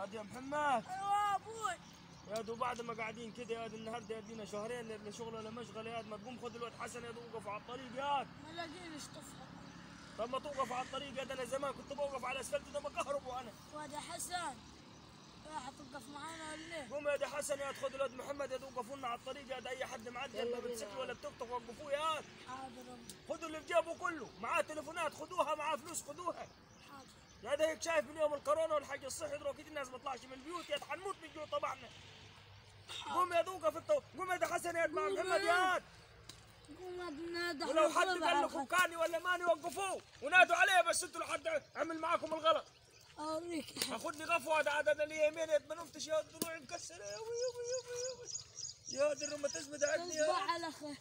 عاد يا محمد ايوه ابوي يا دو بعد ما قاعدين كده يا دو النهارده يدينا شهرين لا شغل ولا مشغل يا ما تقوم خذ الواد حسن يا دو وقف على الطريق يا ما لاقينيش طفله طب ما توقف على الطريق يا ده انا زمان كنت بوقف على اسفلت ده بكهرب وانا واد حسن راح توقف معانا ولا ايه؟ قوم يا ده حسن يا خذ الواد محمد يا دو وقفوا لنا على الطريق يا ده اي حد معدي يلا بتسكل ولا بتوك وقفوه يا حاضر أبوي، خذوا اللي في جيبه كله معاه تليفونات خذوها معاه فلوس خذوها حاضر يا ده هيك شايف من يوم الكورونا والحاجه الصحي دروك الناس ما تطلعش من البيوت يا حنموت من الجوع طبعا قوم يا دوقه في الطو قوم يا ده حسن يا مع محمد يا قوم بنادى ولو حد قال لكم كاني ولا ماني وقفوه ونادوا عليه بس انتوا لو حد عمل معاكم الغلط اوريك يا حبيبي. اخذني غفوه هذا عاد انا لي يمين يد ما نمتش يا ضلوعي مكسره يا وي يا وي يا وي يا وي يا دي الروماتيزم تعبني تصبح يا على خير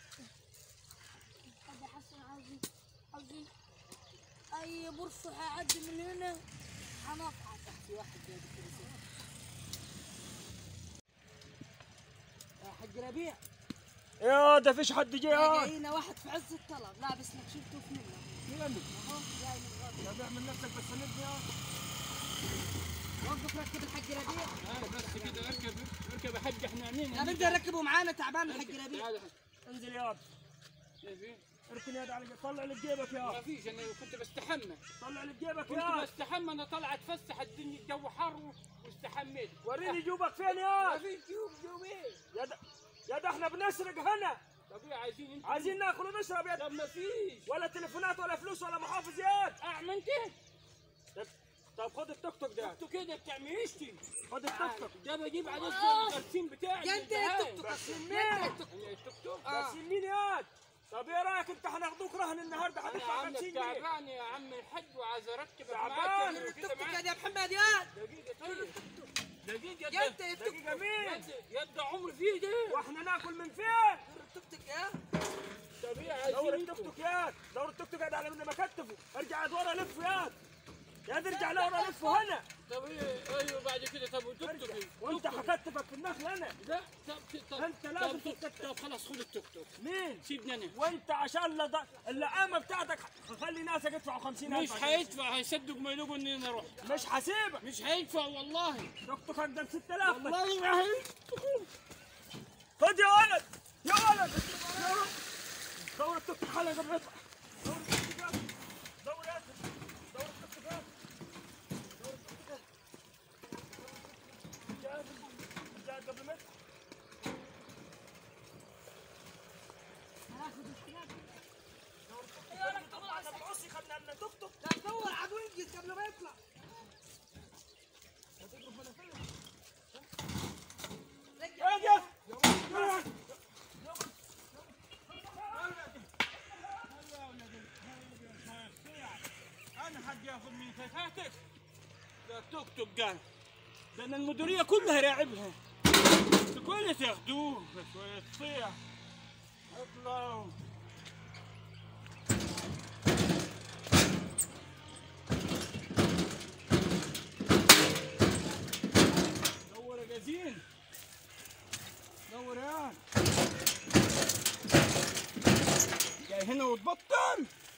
هذا حسن عايزين عايزين اي برصة هيعدي من هنا هنقعد في واحد جاي بالتليفون يا حق ربيع يا ده فيش حد جاي يا جاينا واحد في عز الطلب لابس لك شفته في منه مين اهو جاي من غرب تابع من نفسك بس سندني يا وقف ركب الحق ربيع تعال بس كده اركب اركب يا حاج احنا عاملين لا بدي اركبه معانا تعبان الحق ربيع تعال انزل يا شايفين اركن يد على طلع اللي في جيبك ما يا فيش انا كنت بستحمى طلع اللي في جيبك كنت يا بستحمى انا طالع اتفسح الدنيا الجو حر و- واستحميت وريني جيوبك فين ما يا فيش جيوب جيوب ايه يا ده يا ده احنا بنسرق هنا طب ايه عايزين انت عايزين ناكل ونشرب يا طب ما فيش ولا تليفونات ولا فلوس ولا محافظ يا اعمل انت طب- طب خد التوك توك ده انتوا كده بتعمليشتي خد التوك توك ده بجيب عليه آه. الترسيم بتاعي يا انت يا توك توك بس أصلاً. مين؟ يا انت يا توك توك. أنا التوك توك آه. بس مين يا طب ايه رايك انت هناخدوك رهن النهارده انا هتدفع عمك 50 جنيه تعبان يا عم الحاج وعايز اركبك تعبان. معاك التوك كده توك معاك يا محمد يا دقيقة طيب دقيقة يا انت يا توك دقيقه مين يد يد عمري فيه ده واحنا ناكل من فين التوك توك يا طب ايه دور عايزين التوك انتوا توك يا دور التوك توك قاعد على من ما كتفه ارجع ورا لف يا يا دي ارجع لورا لف هنا طب ايه ايوه بعد كده طب والتوك توك ايه؟ وانت هكتفك في النخل انا لا طب طب انت لازم طب, تتكتك. طب خلاص خد التوك توك مين سيبني انا وانت عشان لض... اللقامه بتاعتك خلي ناسك يدفعوا 50 مش هيدفع هيصدق ما يلقوا اني انا اروح مش حسيبك مش هيدفع والله توك توك اقدر 6000 بس. والله ما هيدفع خد يا ولد يا ولد يا ولد دور التوك توك حالا قبل ما يطلع دور التوك توك يا دور يا أخي. دور التوك توك يا دور التوك توك يا. جاهز جاهز قبل ما يطلع يا رب طلع انا بعصي خدنا لنا توك توك لا دور عدو ينجز قبل ما يطلع اجي انا حد ياخذ من كفاتك ده توك توك قال لان المديريه كلها راعبها كل تاخذوه شويه تصيح اطلعوا دور يا جزين دور يا جاي هنا وتبطل